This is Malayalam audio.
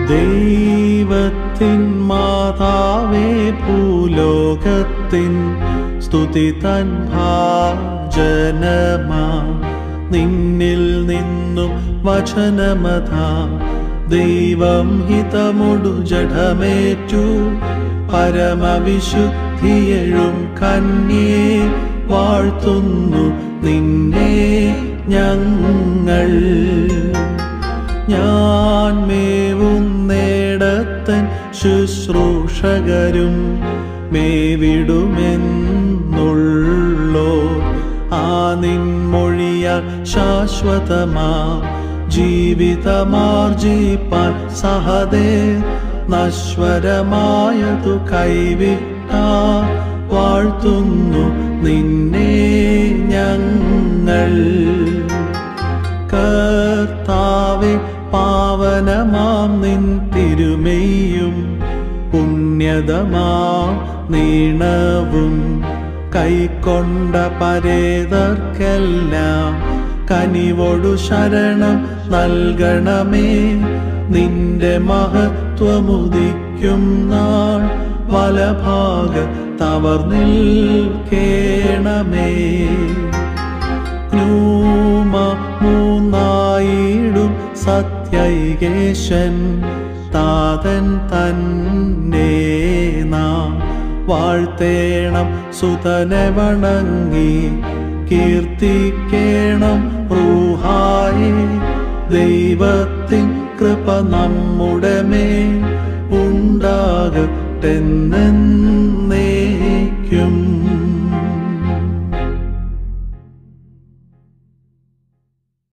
ദൈവത്തിൻ മാതാവേ ഭൂലോകത്തിൻ സ്തുതി തൻ ഭാജനമാ നിന്നിൽ നിന്നും വചനമതാ ദൈവം ഹിതമൊടു ജഡമേറ്റു പരമവിശുദ്ധിയഴും കന്യേ വാഴ്ത്തുന്നു നിന്നെ ഞങ്ങൾ ഞാൻ മേവുന്നേടത്തൻ ശുശ്രൂഷകരും മേവിടുമെന്നുള്ളോ ആ നിൻമൊഴിയാൽ ശാശ്വതമാ ജീവിതമാർജിപ്പാൻ സഹദേ നശ്വരമായതു കൈവിട്ട വാഴ്ത്തുന്നു നിന്നെ ഞങ്ങൾ കർത്താവെ പാവനമാം നിൻ തിരുമെയ്യും പുണ്യതമാം നീണവും കൈക്കൊണ്ട പരേതർക്കെല്ലാം കനിവൊടു ശരണം നൽകണമേ നിന്റെ മഹത്വമുദിക്കും നാൾ വലഭാഗ തവർ നിൽക്കേണമേ ൂമ മൂന്നായിടും സത്യൈകേശൻ താതൻ തന്നെ നാം വാഴ്ത്തേണം സുതനെ വണങ്ങി കീർത്തിക്കേണം റൂഹായി ദൈവത്തിൻ കൃപ നമ്മുടെ മേൽ ഉണ്ടാകട്ടെന്നേക്കും